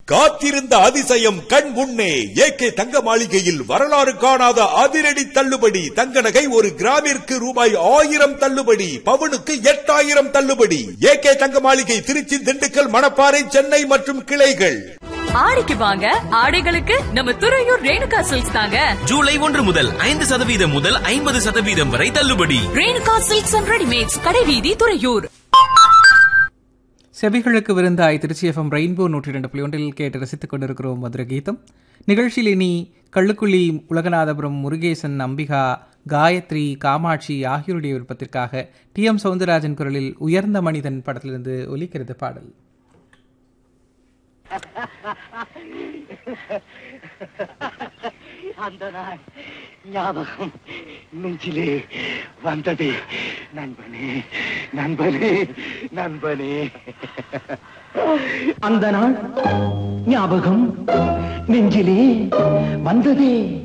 காத்திருந்த அதிசயம் கண் முன்னே ஏகே தங்க மாளிகையில் வரலாறு காணாத அதிரடி தள்ளுபடி தங்க நகை ஒரு கிராமிற்கு ரூபாய் ஆயிரம் தள்ளுபடி பவுனுக்கு எட்டாயிரம் தள்ளுபடி ஏகே தங்க மாளிகை திருச்சி திண்டுக்கல் மணப்பாறை சென்னை மற்றும் கிளைகள் ஆடிக்கு வாங்க ஆடைகளுக்கு நம்ம துறையூர் ரேணுகா சில்க்ஸ் தாங்க ஜூலை ஒன்று முதல் ஐந்து சதவீதம் முதல் ஐம்பது சதவீதம் வரை தள்ளுபடி ரேணுகா சில்க்ஸ் அண்ட் ரெடிமேட்ஸ் கடைவீதி துறையூர் செவிகளுக்கு விருந்தாய் திருச்சி எஃப்எம் ரெயின்போ நூற்றி ரெண்டு புள்ளி ஒன்றில் கேட்டு ரசித்துக் கொண்டிருக்கிறோம் மதுர கீதம் நிகழ்ச்சியில் இனி கள்ளுக்குழி உலகநாதபுரம் முருகேசன் அம்பிகா காயத்ரி காமாட்சி ஆகியோருடைய விருப்பத்திற்காக டி எம் சவுந்தரராஜன் குரலில் உயர்ந்த மனிதன் படத்திலிருந்து ஒலிக்கிறது பாடல் அந்த நாள் ஞாபகம் நெஞ்சிலே வந்தது நண்பனே நண்பனே நண்பனே அந்த நாள் ஞாபகம் நெஞ்சிலே வந்ததே